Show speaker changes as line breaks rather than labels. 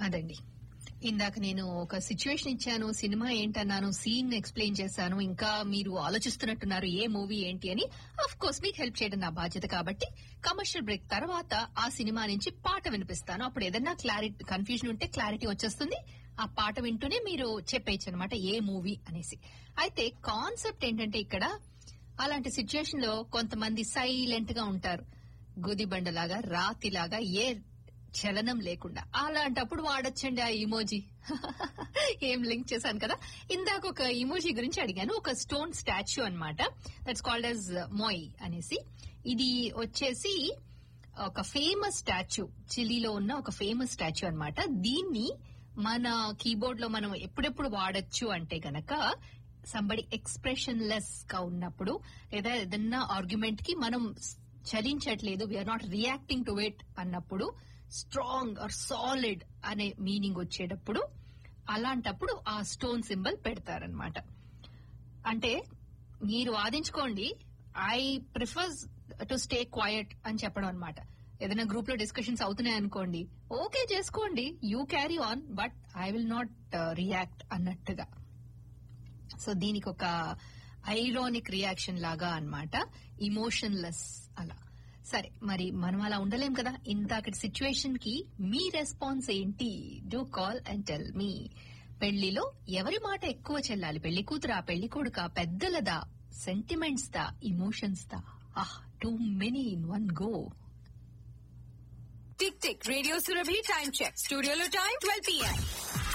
అదండి ఇందాక నేను ఒక సిచ్యువేషన్ ఇచ్చాను సినిమా ఏంటన్నాను సీన్ ఎక్స్ప్లెయిన్ చేశాను ఇంకా మీరు ఆలోచిస్తున్నట్టున్నారు ఏ మూవీ ఏంటి అని అఫ్ కోర్స్ మీకు హెల్ప్ చేయడం నా బాధ్యత కాబట్టి కమర్షియల్ బ్రేక్ తర్వాత ఆ సినిమా నుంచి పాట వినిపిస్తాను అప్పుడు ఏదన్నా క్లారిటీ కన్ఫ్యూజన్ ఉంటే క్లారిటీ వచ్చేస్తుంది ఆ పాట వింటూనే మీరు చెప్పేయచ్చు అనమాట ఏ మూవీ అనేసి అయితే కాన్సెప్ట్ ఏంటంటే ఇక్కడ అలాంటి సిచ్యువేషన్ లో కొంతమంది సైలెంట్ గా ఉంటారు గుదిబండలాగా రాతిలాగా ఏ చలనం లేకుండా అలాంటప్పుడు వాడొచ్చండి ఆ ఇమోజీ ఏం లింక్ చేశాను కదా ఇందాక ఒక ఇమోజీ గురించి అడిగాను ఒక స్టోన్ స్టాచ్యూ అన్నమాట దట్స్ కాల్డ్ యాజ్ మోయ్ అనేసి ఇది వచ్చేసి ఒక ఫేమస్ స్టాచ్యూ చిలీలో ఉన్న ఒక ఫేమస్ స్టాచ్యూ అన్నమాట దీన్ని మన కీబోర్డ్ లో మనం ఎప్పుడెప్పుడు వాడొచ్చు అంటే గనక సంబడి ఎక్స్ప్రెషన్ లెస్ గా ఉన్నప్పుడు లేదా ఏదన్నా ఆర్గ్యుమెంట్ కి మనం చలించట్లేదు we are not reacting to it అన్నప్పుడు స్ట్రాంగ్ ఆర్ సాలిడ్ అనే మీనింగ్ వచ్చేటప్పుడు అలాంటప్పుడు ఆ స్టోన్ సింబల్ పెడతారనమాట అంటే మీరు వాదించుకోండి I prefers to stay quiet అని చెప్పడం అనమాట ఏదైనా గ్రూప్ లో డిస్కషన్స్ అవుతున్నాయి అనుకోండి ఓకే చేసుకోండి you carry on but I will not react అన్నట్టుగా సో దీనికి ఒక ఐరానిక్ రియాక్షన్ లాగా అన్నమాట ఇమోషన్లెస్ అలా సరే మరి మనం అలా ఉండలేం కదా ఇంతకటి సిచ్యువేషన్ కి మీ రెస్పాన్స్ ఏంటి do call and tell me పెళ్లిలో ఎవరి మాట ఎక్కువ చెల్లాలి పెళ్లి కూతురా పెళ్లి కొడుక పెద్దలదా సెంటిమెంట్స్ దా ఇమోషన్స్ దా ah too many in one go
tick tick radio Surabhi time check స్టూడియోలో టైం ట్వెల్వ్ పిఎం